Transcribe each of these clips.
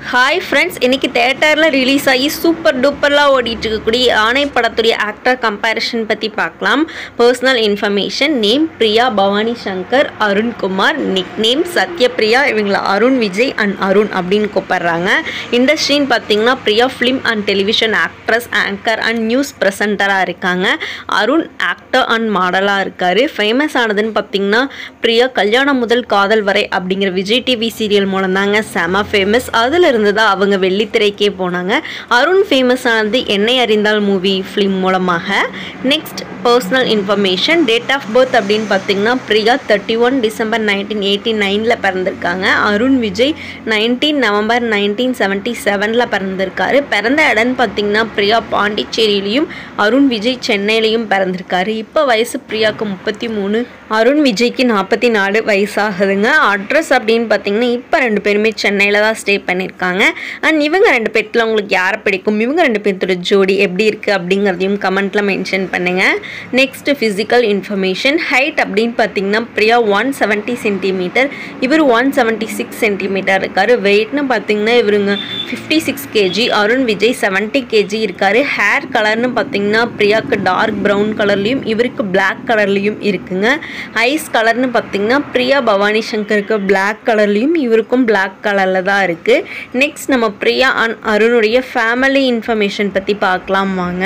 hi friends இன்னைக்கு தேட்டரில் release ஆகி சூப்பர் டூப்பர்லாம் ஓடிட்டு இருக்கக்கூடிய ஆணை படத்துடைய ஆக்டர் கம்பேரிஷன் பற்றி பார்க்கலாம் personal information name Priya Bhavani Shankar Arunkumar nick name Sathyapriya இவங்களை அருண் விஜய் அண்ட் அருண் அப்படின்னு கூப்பிடுறாங்க இண்டஸ்ட்ரின்னு பார்த்தீங்கன்னா Priya film and television actress anchor and news ப்ரெசண்டராக இருக்காங்க அருண் ஆக்டர் அண்ட் மாடலாக இருக்கார் ஃபேமஸ் ஆனதுன்னு பார்த்தீங்கன்னா பிரியா கல்யாணம் முதல் காதல் வரை அப்படிங்கிற விஜய் டிவி சீரியல் மூலம் தாங்க செம ஃபேமஸ் அதில் இருந்து தான் அவங்க வெள்ளித்திரைக்கே போனாங்க அருண் ஃபேமஸ் ஆனது என்னை அறிந்தால் மூவி ஃபிலிம் மூலமாக next personal information date of birth அப்படின்னு பார்த்தீங்கன்னா Priya thirty one December nineteen eighty நைனில் பிறந்திருக்காங்க Arun Vijay nineteen November nineteen seventy செவனில் பிறந்திருக்காரு பிறந்த இடம்னு பார்த்தீங்கன்னா பிரியா பாண்டிச்சேரியிலையும் அருண் விஜய் சென்னையிலையும் பிறந்திருக்காரு இப்போ வயசு பிரியாவுக்கு முப்பத்தி மூணு அருண் விஜய்க்கு நாற்பத்தி நாலு வயசாகுதுங்க அட்ரஸ் அப்படின்னு பார்த்தீங்கன்னா இப்போ ரெண்டு பேருமே சென்னையில் தான் ஸ்டே பண்ணியிருக்காங்க அண்ட் இவங்க ரெண்டு பேர்த்தில் உங்களுக்கு யாரை பிடிக்கும் இவங்க ரெண்டு பேர்த்தோட ஜோடி எப்படி இருக்குது அப்படிங்கிறதையும் கமெண்ட்டில் மென்ஷன் பண்ணுங்கள் நெக்ஸ்ட் ஃபிசிக்கல் இன்ஃபர்மேஷன் ஹைட் அப்படின்னு பார்த்தீங்கன்னா பிரியா ஒன் செவன்ட்டி சென்டிமீட்டர் இவர் ஒன் செவன்ட்டி சிக்ஸ் சென்டிமீட்டர் இருக்கார் வெயிட்னு பார்த்தீங்கன்னா இவருங்க fifty six KG Arun Vijay seventy KG இருக்கார் ஹேர் கலர்னு பார்த்தீங்கன்னா பிரியாவுக்கு டார்க் ப்ரௌன் கலர்லேயும் இவருக்கு பிளாக் கலர்லேயும் இருக்குங்க ஐஸ் கலர்னு பார்த்தீங்கன்னா பிரியா பவானி சங்கருக்கு பிளாக் கலர்லேயும் இவருக்கும் பிளாக் கலரில் தான் இருக்குது நெக்ஸ்ட் நம்ம பிரியா அண்ட் அருணுடைய ஃபேமிலி இன்ஃபர்மேஷன் பற்றி பார்க்கலாம் வாங்க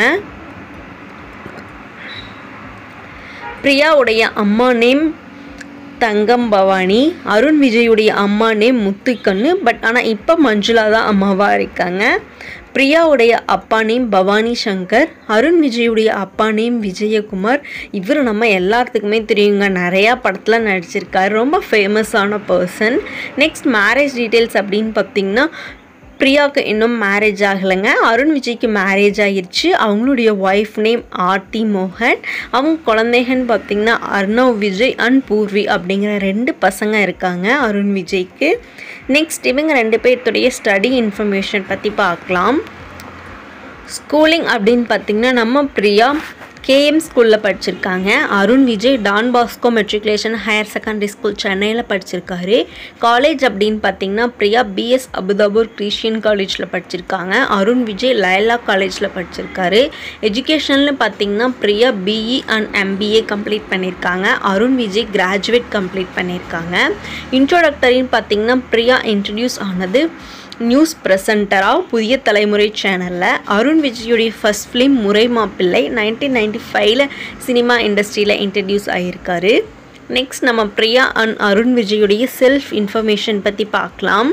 பிரியாவுடைய அம்மா நேம் தங்கம் பவானி அருண் விஜயுடைய அம்மா நேம் முத்துக்கண்ணு பட் ஆனால் இப்போ மஞ்சுளா தான் அம்மாவாக இருக்காங்க பிரியாவுடைய அப்பா நேம் பவானி சங்கர் அருண் விஜயுடைய அப்பா நேம் விஜயகுமார் இவர் நம்ம எல்லாத்துக்குமே தெரியுங்க நிறையா படத்தில் நடிச்சிருக்காரு ரொம்ப ஃபேமஸான பர்சன் நெக்ஸ்ட் மேரேஜ் டீட்டெயில்ஸ் அப்படின்னு பார்த்தீங்கன்னா பிரியாவுக்கு இன்னும் மேரேஜ் ஆகலைங்க அருண் விஜய்க்கு மேரேஜ் ஆகிருச்சு அவங்களுடைய ஒய்ஃப் நேம் ஆர்த்தி மோகன் அவங்க குழந்தைகன்னு பார்த்தீங்கன்னா அர்ணவ் விஜய் அண்ட் பூர்வி அப்படிங்கிற ரெண்டு பசங்க இருக்காங்க அருண் விஜய்க்கு நெக்ஸ்ட் இவங்க ரெண்டு பேர்த்துடைய ஸ்டடி இன்ஃபர்மேஷன் பற்றி பார்க்கலாம் ஸ்கூலிங் அப்படின்னு பார்த்திங்கன்னா நம்ம பிரியா கேஎம் ஸ்கூலில் படிச்சிருக்காங்க Arun Vijay Don Bosco matriculation higher secondary school சென்னையில் படிச்சிருக்காரு காலேஜ் அப்படின்னு பார்த்தீங்கன்னா பிரியா பிஎஸ் அபுதாபூர் கிறிஸ்டியன் காலேஜில் படிச்சிருக்காங்க அருண் விஜய் லயலா காலேஜில் படிச்சிருக்காரு எஜுகேஷனில் பார்த்தீங்கன்னா Priya BE and MBA complete பண்ணியிருக்காங்க அருண் விஜய் கிராஜுவேட் கம்ப்ளீட் பண்ணியிருக்காங்க இன்ட்ரோடக்டரின்னு பார்த்தீங்கன்னா பிரியா இன்ட்ரடியூஸ் ஆனது நியூஸ் ப்ரெசண்டராக புதிய தலைமுறை சேனலில் அருண் விஜயுடைய first film Murai Mappillai nineteen ninety ஃபைவ்ல சினிமா இண்டஸ்ட்ரியில் இன்ட்ரடியூஸ் ஆகியிருக்காரு நெக்ஸ்ட் நம்ம பிரியா அண்ட் அருண் விஜயுடைய செல்ஃப் இன்ஃபர்மேஷன் பற்றி பார்க்கலாம்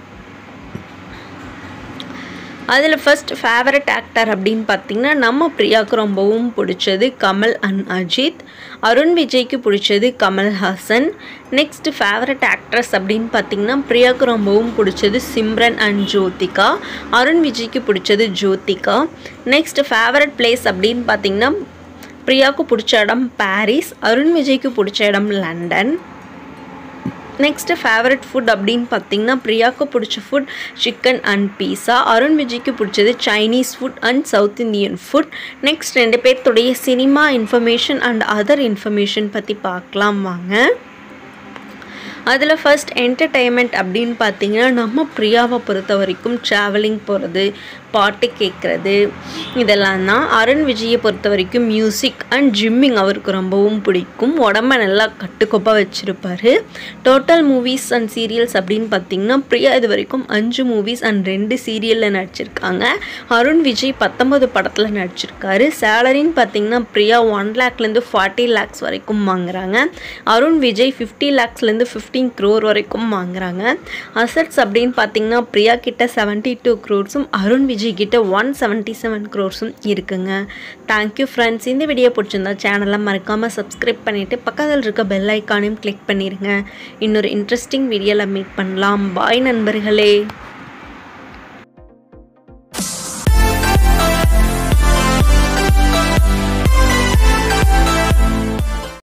அதில் ஃபஸ்ட் ஃபேவரட் ஆக்டர் அப்படின்னு பார்த்தீங்கன்னா நம்ம பிரியாவுக்கு ரொம்பவும் பிடிச்சது கமல் அண்ட் அஜித் அருண் விஜய்க்கு பிடிச்சது கமல்ஹாசன் நெக்ஸ்ட் ஃபேவரட் ஆக்ட்ரஸ் அப்படின்னு பார்த்தீங்கன்னா பிரியாவுக்கு ரொம்பவும் பிடிச்சது சிம்ரன் அண்ட் ஜோதிகா அருண் விஜய்க்கு பிடிச்சது ஜோதிகா நெக்ஸ்ட் ஃபேவரட் பிளேஸ் அப்படின்னு பார்த்தீங்கன்னா பிரியாவுக்கு பிடிச்ச இடம் பாரிஸ் அருண் விஜய்க்கு பிடிச்ச இடம் லண்டன் நெக்ஸ்ட்டு ஃபேவரட் ஃபுட் அப்படின்னு பார்த்தீங்கன்னா பிரியாவுக்கு பிடிச்ச food chicken and pizza Arun விஜய்க்கு பிடிச்சது Chinese food and south Indian food next ரெண்டு பேர்த்துடைய cinema information and other information பற்றி பார்க்கலாம் வாங்க அதில் ஃபஸ்ட் என்டர்டெயின்மெண்ட் அப்படின்னு பார்த்தீங்கன்னா நம்ம பிரியாவை பொறுத்த வரைக்கும் ட்ராவலிங் போகிறது பாட்டு கேட்குறது இதெல்லாம் தான் அருண் விஜயை பொறுத்த வரைக்கும் மியூசிக் அண்ட் ஜிம்மிங் அவருக்கு ரொம்பவும் பிடிக்கும் உடம்ப நல்லா கட்டுக்கோப்பாக வச்சுருப்பார் டோட்டல் மூவிஸ் அண்ட் சீரியல்ஸ் அப்படின்னு பார்த்தீங்கன்னா பிரியா இது வரைக்கும் அஞ்சு மூவிஸ் அண்ட் ரெண்டு சீரியலில் நடிச்சிருக்காங்க அருண் விஜய் பத்தொம்பது படத்தில் நடிச்சிருக்காரு சேலரின்னு பார்த்தீங்கன்னா பிரியா ஒன் லேக்லேருந்து ஃபார்ட்டி லேக்ஸ் வரைக்கும் வாங்குறாங்க அருண் விஜய் ஃபிஃப்டி லேக்ஸ்லேருந்து ஃபிஃப்டீன் க்ரோர் வரைக்கும் வாங்குறாங்க அசட்ஸ் அப்படின்னு பார்த்தீங்கன்னா பிரியா கிட்ட செவன்ட்டி டூ க்ரோர்ஸும் அருண் விஜய் கிட்ட ஒன் செவன்ட்டி செவன் க்ரோர்ஸும் இருக்குங்க தேங்க்யூ ஃப்ரெண்ட்ஸ் இந்த வீடியோ பிடிச்சிருந்தா சேனலை மறக்காமல் சப்ஸ்கிரைப் பண்ணிவிட்டு பக்கத்தில் இருக்க பெல் ஐக்கானையும் கிளிக் பண்ணிடுங்க இன்னொரு இன்ட்ரெஸ்டிங் வீடியோவில் மீட் பண்ணலாம் பாய் நண்பர்களே